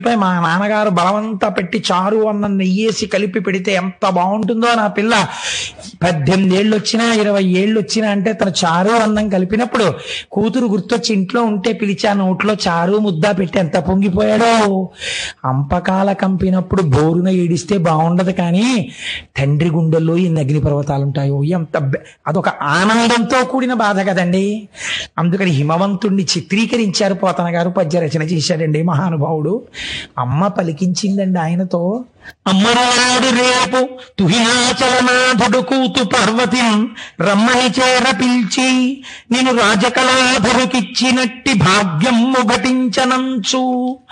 పై మా నాన్నగారు బలవంతా పెట్టి చారు అన్నం నెయ్యేసి కలిపి పెడితే ఎంత బాగుంటుందో నా పిల్ల పద్దెనిమిది ఏళ్ళు వచ్చినా ఇరవై ఏళ్ళు వచ్చినా అంటే తన చారు అన్నం కలిపినప్పుడు కూతురు గుర్తొచ్చి ఇంట్లో ఉంటే పిలిచా నోట్లో చారు ముద్ద పెట్టి ఎంత పొంగిపోయాడో అంపకాల కంపినప్పుడు బోరున ఏడిస్తే బాగుండదు కానీ తండ్రి గుండెల్లో ఎన్ని అగ్ని పర్వతాలు ఉంటాయో ఎంత బె- అదొక ఆనందంతో కూడిన బాధ కదండి అందుకని హిమవంతుణ్ణి చిత్రీకరించారు పోతన గారు పద్య రచన చేశాడండి మహానుభావుడు అమ్మ పలికించిందండి ఆయనతో అమ్మరాడు రేపు తుహినాచలనాథుడు కూతు పార్వతి రమ్మని చేర పిలిచి నేను రాజకళాధరుకిచ్చినట్టి భాగ్యము ఘటించనంచు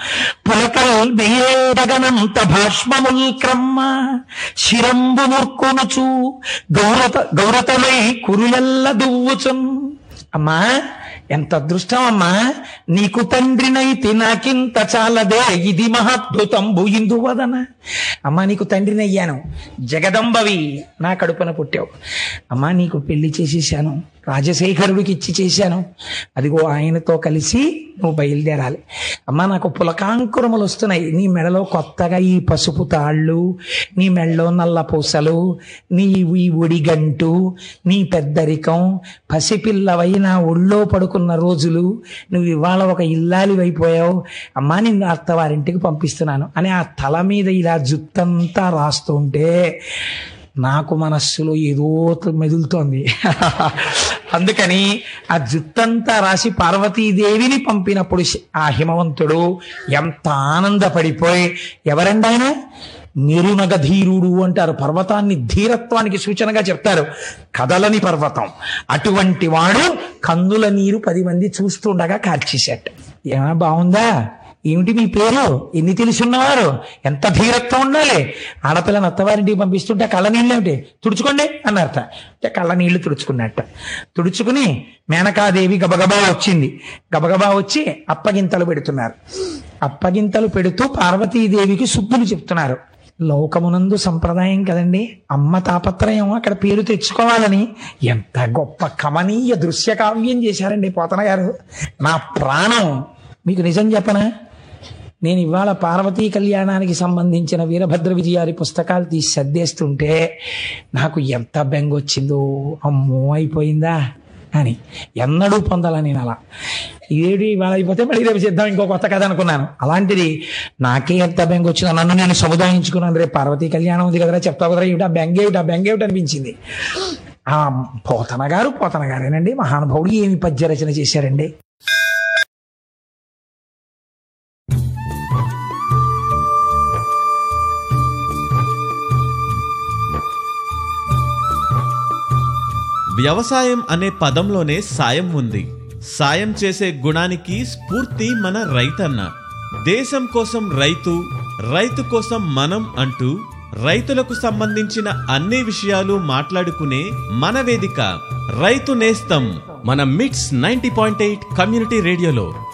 పులకల్ మేడగనంత భాష్మముల్ క్రమ్మ శిరంబు ముర్కొనుచు గౌరత గౌరతమై కురుయల్ల దువ్వుచున్ అమ్మా ఎంత అదృష్టం అమ్మా నీకు తండ్రినైతే నాకింత చాలదే ఇది మహాద్భుతంబు ఇందువదన అమ్మా నీకు తండ్రినయ్యాను జగదంబవి నా కడుపున పుట్టావు అమ్మా నీకు పెళ్లి చేసేసాను రాజశేఖరుడికి ఇచ్చి చేశాను అదిగో ఆయనతో కలిసి నువ్వు బయలుదేరాలి అమ్మా నాకు పులకాంకురములు వస్తున్నాయి నీ మెడలో కొత్తగా ఈ పసుపు తాళ్ళు నీ మెడలో నల్ల పూసలు నీ ఈ ఒడిగంటు నీ పెద్దరికం పసిపిల్లవై నా ఒళ్ళో పడుకున్న రోజులు నువ్వు ఇవాళ ఒక ఇల్లాలి అయిపోయావు అమ్మా నిన్ను అత్తవారింటికి పంపిస్తున్నాను అని ఆ తల మీద ఇలా జుత్తంతా రాస్తూ ఉంటే నాకు మనస్సులో ఏదో మెదులుతోంది అందుకని ఆ జుత్తంతా రాసి పార్వతీదేవిని పంపినప్పుడు శ- ఆ హిమవంతుడు ఎంత ఆనందపడిపోయి ఎవరండి ఆయన నిరునగ ధీరుడు అంటారు పర్వతాన్ని ధీరత్వానికి సూచనగా చెప్తారు కదలని పర్వతం అటువంటి వాడు కందుల నీరు పది మంది చూస్తుండగా కార్చేశాట ఏమైనా బాగుందా ఏమిటి మీ పేరు ఎన్ని తెలుసున్నవారు ఎంత ధీరత్వం ఉండాలి ఆడపిల్లని అత్తవారింటికి పంపిస్తుంటే కళ్ళ నీళ్ళు ఏమిటి తుడుచుకోండి అన్నారట అంటే కళ్ళ నీళ్లు తుడుచుకున్నట్ట తుడుచుకుని మేనకాదేవి గబగబా వచ్చింది గబగబా వచ్చి అప్పగింతలు పెడుతున్నారు అప్పగింతలు పెడుతూ పార్వతీదేవికి శుద్ధులు చెప్తున్నారు లోకమునందు సంప్రదాయం కదండి అమ్మ తాపత్రయం అక్కడ పేరు తెచ్చుకోవాలని ఎంత గొప్ప కమనీయ దృశ్య కావ్యం చేశారండి పోతన గారు నా ప్రాణం మీకు నిజం చెప్పనా నేను ఇవాళ పార్వతీ కళ్యాణానికి సంబంధించిన వీరభద్ర విజయారి పుస్తకాలు తీసి సర్దేస్తుంటే నాకు ఎంత బెంగొచ్చిందో అమ్మో అయిపోయిందా అని ఎన్నడూ పొందాలని నేను అలా ఇదేడు ఇవాళ అయిపోతే మళ్ళీ రేపు చేద్దాం ఇంకో కొత్త కథ అనుకున్నాను అలాంటిది నాకే ఎంత బెంగ వచ్చిందో నన్ను నేను సముదాయించుకున్నాను రేపు పార్వతీ కళ్యాణం ఉంది కదరా చెప్తావు కదరా ఇవిట బెంగేవిట బెంగేవిట అనిపించింది ఆ పోతన గారు పోతన గారేనండి మహానుభావుడు ఏమి పద్య రచన చేశారండి వ్యవసాయం అనే పదంలోనే సాయం ఉంది సాయం చేసే గుణానికి స్ఫూర్తి మన రైతన్న దేశం కోసం రైతు రైతు కోసం మనం అంటూ రైతులకు సంబంధించిన అన్ని విషయాలు మాట్లాడుకునే మన వేదిక రైతు నేస్తం మన మిట్స్ నైంటీ పాయింట్ ఎయిట్ కమ్యూనిటీ రేడియోలో